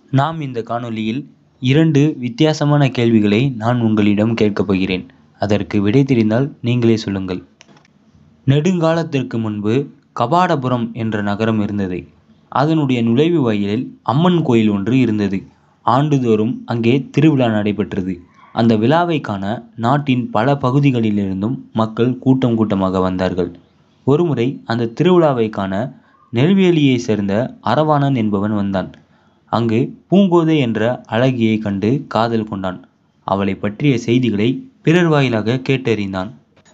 நாம் இந்த காணொளியில் இரண்டு வித்தியாசமான கேள்விகளை நான் உங்களிடம் கேட்கப் போகிறேன் அதற்கு விடை தெரிந்தால் நீங்களே சொல்லுங்கள் நெடுங்காலத்திற்கு முன்பு கபாடபுரம் என்ற நகரம் இருந்தது அதனுடைய நுழைவு வாயிலில் அம்மன் கோயில் ஒன்று இருந்தது ஆண்டுதோறும் அங்கே திருவிழா நடைபெற்றது அந்த விழாவை காண நாட்டின் பல பகுதிகளிலிருந்தும் மக்கள் கூட்டம் கூட்டமாக வந்தார்கள் ஒருமுறை அந்த திருவிழாவை காண நெல்வேலியை சேர்ந்த அரவாணன் என்பவன் வந்தான் அங்கு பூங்கோதை என்ற அழகியை கண்டு காதல் கொண்டான் அவளை பற்றிய செய்திகளை பிறர் வாயிலாக கேட்டறிந்தான்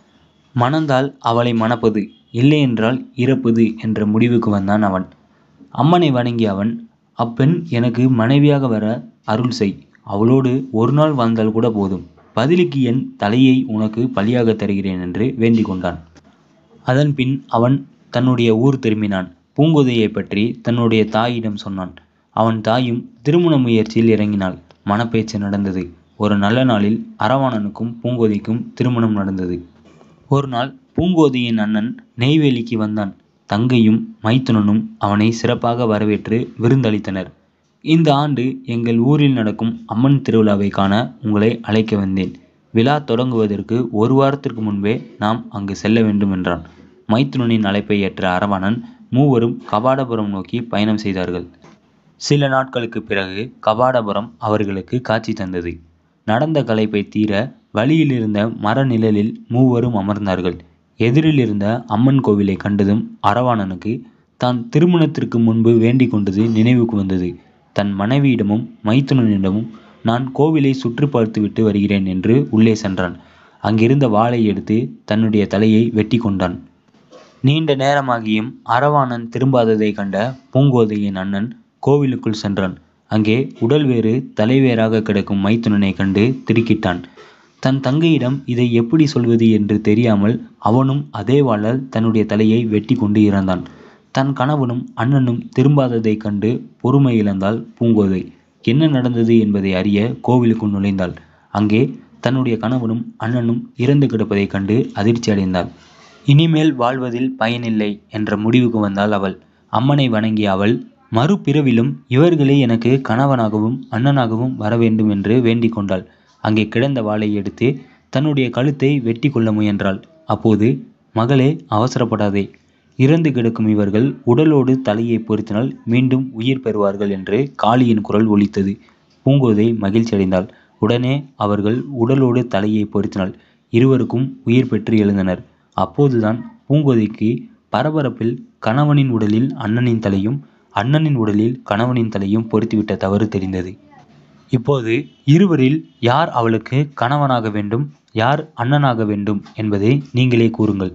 மணந்தால் அவளை மணப்பது இல்லையென்றால் இறப்பது என்ற முடிவுக்கு வந்தான் அவன் அம்மனை வணங்கிய அவன் அப்பெண் எனக்கு மனைவியாக வர அருள் செய் அவளோடு ஒரு நாள் வாழ்ந்தால் கூட போதும் பதிலுக்கு என் தலையை உனக்கு பலியாக தருகிறேன் என்று வேண்டிக் கொண்டான் அதன் பின் அவன் தன்னுடைய ஊர் திரும்பினான் பூங்கோதையை பற்றி தன்னுடைய தாயிடம் சொன்னான் அவன் தாயும் திருமண முயற்சியில் இறங்கினாள் மணப்பேச்சு நடந்தது ஒரு நல்ல நாளில் அரவாணனுக்கும் பூங்கோதைக்கும் திருமணம் நடந்தது ஒரு நாள் பூங்கோதையின் அண்ணன் நெய்வேலிக்கு வந்தான் தங்கையும் மைத்துனனும் அவனை சிறப்பாக வரவேற்று விருந்தளித்தனர் இந்த ஆண்டு எங்கள் ஊரில் நடக்கும் அம்மன் திருவிழாவை காண உங்களை அழைக்க வந்தேன் விழா தொடங்குவதற்கு ஒரு வாரத்திற்கு முன்பே நாம் அங்கு செல்ல வேண்டும் என்றான் மைத்துனனின் அழைப்பை ஏற்ற அரவாணன் மூவரும் கபாடபுரம் நோக்கி பயணம் செய்தார்கள் சில நாட்களுக்கு பிறகு கபாடபுரம் அவர்களுக்கு காட்சி தந்தது நடந்த களைப்பை தீர வழியில் இருந்த மர நிழலில் மூவரும் அமர்ந்தார்கள் எதிரில் இருந்த அம்மன் கோவிலை கண்டதும் அரவாணனுக்கு தான் திருமணத்திற்கு முன்பு வேண்டிக் கொண்டது நினைவுக்கு வந்தது தன் மனைவியிடமும் மைத்துனனிடமும் நான் கோவிலை சுற்றி பார்த்துவிட்டு வருகிறேன் என்று உள்ளே சென்றான் அங்கிருந்த வாளை எடுத்து தன்னுடைய தலையை வெட்டி கொண்டான் நீண்ட நேரமாகியும் அரவாணன் திரும்பாததை கண்ட பூங்கோதையின் அண்ணன் கோவிலுக்குள் சென்றான் அங்கே உடல் வேறு தலைவேறாக கிடக்கும் மைத்துனனை கண்டு திடுக்கிட்டான் தன் தங்கையிடம் இதை எப்படி சொல்வது என்று தெரியாமல் அவனும் அதே வாளால் தன்னுடைய தலையை வெட்டி கொண்டு இறந்தான் தன் கணவனும் அண்ணனும் திரும்பாததைக் கண்டு பொறுமை இழந்தாள் பூங்கோதை என்ன நடந்தது என்பதை அறிய கோவிலுக்குள் நுழைந்தாள் அங்கே தன்னுடைய கணவனும் அண்ணனும் இறந்து கிடப்பதைக் கண்டு அதிர்ச்சி அடைந்தாள் இனிமேல் வாழ்வதில் பயனில்லை என்ற முடிவுக்கு வந்தாள் அவள் அம்மனை வணங்கிய அவள் மறுபிறவிலும் இவர்களே எனக்கு கணவனாகவும் அண்ணனாகவும் வர வேண்டும் என்று வேண்டிக் கொண்டாள் அங்கே கிடந்த வாளை எடுத்து தன்னுடைய கழுத்தை வெட்டி கொள்ள முயன்றாள் அப்போது மகளே அவசரப்படாதே இறந்து கிடக்கும் இவர்கள் உடலோடு தலையை பொருத்தினால் மீண்டும் உயிர் பெறுவார்கள் என்று காளியின் குரல் ஒலித்தது பூங்கோதை மகிழ்ச்சி அடைந்தாள் உடனே அவர்கள் உடலோடு தலையை பொருத்தினாள் இருவருக்கும் உயிர் பெற்று எழுந்தனர் அப்போதுதான் பூங்கோதைக்கு பரபரப்பில் கணவனின் உடலில் அண்ணனின் தலையும் அண்ணனின் உடலில் கணவனின் தலையும் பொருத்திவிட்ட தவறு தெரிந்தது இப்போது இருவரில் யார் அவளுக்கு கணவனாக வேண்டும் யார் அண்ணனாக வேண்டும் என்பதை நீங்களே கூறுங்கள்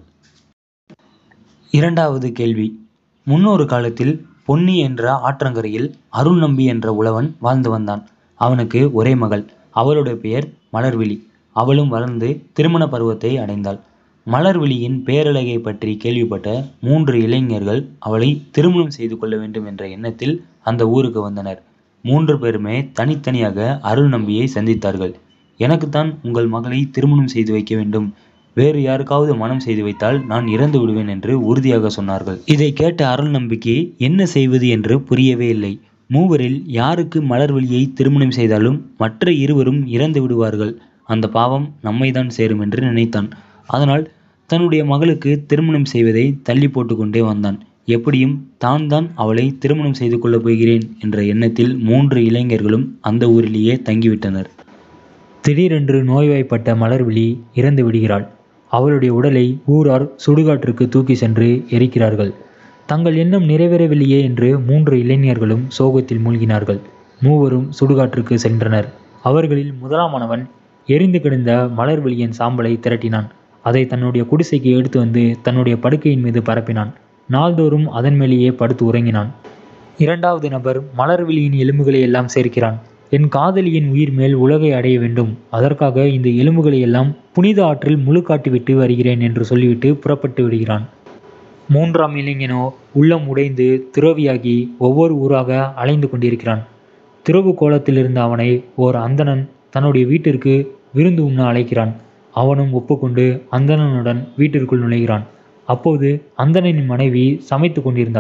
இரண்டாவது கேள்வி முன்னொரு காலத்தில் பொன்னி என்ற ஆற்றங்கரையில் அருள் நம்பி என்ற உழவன் வாழ்ந்து வந்தான் அவனுக்கு ஒரே மகள் அவளுடைய பெயர் மலர்விழி அவளும் வளர்ந்து திருமண பருவத்தை அடைந்தாள் மலர்விழியின் பேரழகை பற்றி கேள்விப்பட்ட மூன்று இளைஞர்கள் அவளை திருமணம் செய்து கொள்ள வேண்டும் என்ற எண்ணத்தில் அந்த ஊருக்கு வந்தனர் மூன்று பேருமே தனித்தனியாக அருள் நம்பியை சந்தித்தார்கள் எனக்குத்தான் உங்கள் மகளை திருமணம் செய்து வைக்க வேண்டும் வேறு யாருக்காவது மனம் செய்து வைத்தால் நான் இறந்து விடுவேன் என்று உறுதியாக சொன்னார்கள் இதை கேட்ட அருள் நம்பிக்கை என்ன செய்வது என்று புரியவே இல்லை மூவரில் யாருக்கு மலர்விழியை திருமணம் செய்தாலும் மற்ற இருவரும் இறந்து விடுவார்கள் அந்த பாவம் நம்மைதான் சேரும் என்று நினைத்தான் அதனால் தன்னுடைய மகளுக்கு திருமணம் செய்வதை தள்ளி போட்டுக்கொண்டே வந்தான் எப்படியும் தான் தான் அவளை திருமணம் செய்து கொள்ளப் போகிறேன் என்ற எண்ணத்தில் மூன்று இளைஞர்களும் அந்த ஊரிலேயே தங்கிவிட்டனர் திடீரென்று நோய்வாய்ப்பட்ட மலர்விழி இறந்து விடுகிறாள் அவளுடைய உடலை ஊரார் சுடுகாட்டிற்கு தூக்கி சென்று எரிக்கிறார்கள் தங்கள் எண்ணம் நிறைவேறவில்லையே என்று மூன்று இளைஞர்களும் சோகத்தில் மூழ்கினார்கள் மூவரும் சுடுகாட்டிற்கு சென்றனர் அவர்களில் முதலாமானவன் எரிந்து கிடந்த மலர்விழியின் சாம்பலை திரட்டினான் அதை தன்னுடைய குடிசைக்கு எடுத்து வந்து தன்னுடைய படுக்கையின் மீது பரப்பினான் நாள்தோறும் அதன் மேலேயே படுத்து உறங்கினான் இரண்டாவது நபர் மலர்விழியின் எலும்புகளை எல்லாம் சேர்க்கிறான் என் காதலியின் உயிர் மேல் உலகை அடைய வேண்டும் அதற்காக இந்த எலும்புகளை எல்லாம் புனித ஆற்றில் முழுக்காட்டிவிட்டு வருகிறேன் என்று சொல்லிவிட்டு புறப்பட்டு விடுகிறான் மூன்றாம் இளைஞனோ உள்ளம் உடைந்து துறவியாகி ஒவ்வொரு ஊராக அலைந்து கொண்டிருக்கிறான் துறவு கோலத்தில் இருந்த அவனை ஓர் அந்தணன் தன்னுடைய வீட்டிற்கு விருந்து உண்ண அழைக்கிறான் அவனும் ஒப்புக்கொண்டு அந்தணனுடன் வீட்டிற்குள் நுழைகிறான் அப்போது அந்தணனின் மனைவி சமைத்து கொண்டிருந்தாள்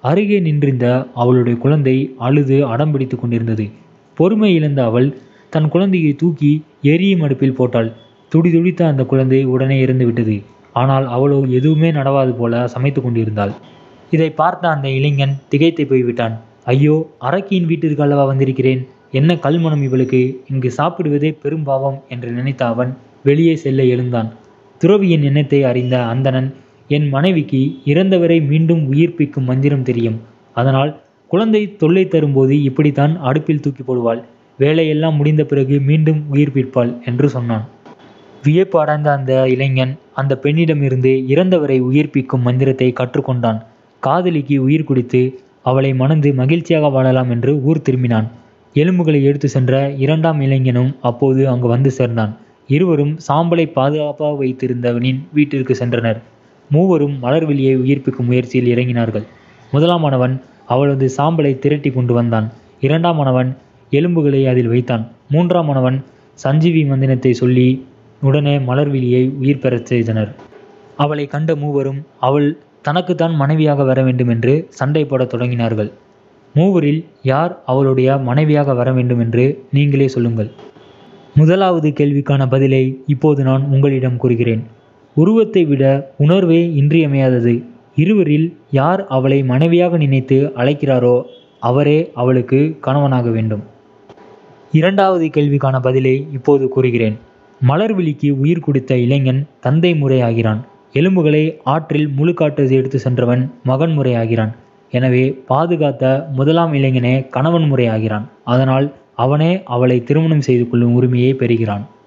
அருகே நின்றிருந்த அவளுடைய குழந்தை அழுது அடம் பிடித்து கொண்டிருந்தது பொறுமை இழந்த அவள் தன் குழந்தையை தூக்கி எரியும் அடுப்பில் போட்டாள் துடி துடித்த அந்த குழந்தை உடனே இறந்து விட்டது ஆனால் அவளோ எதுவுமே நடவாது போல சமைத்து கொண்டிருந்தாள் இதை பார்த்த அந்த இளைஞன் திகைத்து போய்விட்டான் ஐயோ அரக்கியின் வீட்டிற்கு அல்லவா வந்திருக்கிறேன் என்ன கல்மணம் இவளுக்கு இங்கு சாப்பிடுவதே பெரும் பாவம் என்று நினைத்த அவன் வெளியே செல்ல எழுந்தான் துறவியின் எண்ணத்தை அறிந்த அந்தணன் என் மனைவிக்கு இறந்தவரை மீண்டும் உயிர்ப்பிக்கும் மந்திரம் தெரியும் அதனால் குழந்தை தொல்லை தரும்போது இப்படித்தான் அடுப்பில் தூக்கி போடுவாள் வேலையெல்லாம் முடிந்த பிறகு மீண்டும் உயிர்ப்பிப்பாள் என்று சொன்னான் வியப்பு அடைந்த அந்த இளைஞன் அந்த பெண்ணிடமிருந்து இறந்தவரை உயிர்ப்பிக்கும் மந்திரத்தை கற்றுக்கொண்டான் காதலிக்கு உயிர் கொடுத்து அவளை மணந்து மகிழ்ச்சியாக வாழலாம் என்று ஊர் திரும்பினான் எலும்புகளை எடுத்து சென்ற இரண்டாம் இளைஞனும் அப்போது அங்கு வந்து சேர்ந்தான் இருவரும் சாம்பலை பாதுகாப்பாக வைத்திருந்தவனின் வீட்டிற்கு சென்றனர் மூவரும் மலர்விழியை உயிர்ப்பிக்கும் முயற்சியில் இறங்கினார்கள் முதலாமானவன் அவளது சாம்பலை திரட்டி கொண்டு வந்தான் இரண்டாமானவன் எலும்புகளை அதில் வைத்தான் மூன்றாமானவன் சஞ்சீவி மந்திரத்தை சொல்லி உடனே மலர்விழியை உயிர் பெறச் செய்தனர் அவளை கண்ட மூவரும் அவள் தனக்குத்தான் மனைவியாக வர வேண்டும் என்று சண்டை போடத் தொடங்கினார்கள் மூவரில் யார் அவளுடைய மனைவியாக வர வேண்டும் என்று நீங்களே சொல்லுங்கள் முதலாவது கேள்விக்கான பதிலை இப்போது நான் உங்களிடம் கூறுகிறேன் உருவத்தை விட உணர்வே இன்றியமையாதது இருவரில் யார் அவளை மனைவியாக நினைத்து அழைக்கிறாரோ அவரே அவளுக்கு கணவனாக வேண்டும் இரண்டாவது கேள்விக்கான பதிலை இப்போது கூறுகிறேன் மலர்விழிக்கு உயிர் கொடுத்த இளைஞன் தந்தை முறையாகிறான் எலும்புகளை ஆற்றில் முழுக்காட்டு எடுத்து சென்றவன் மகன் முறையாகிறான் எனவே பாதுகாத்த முதலாம் இளைஞனே கணவன் முறையாகிறான் அதனால் அவனே அவளை திருமணம் செய்து கொள்ளும் உரிமையை பெறுகிறான்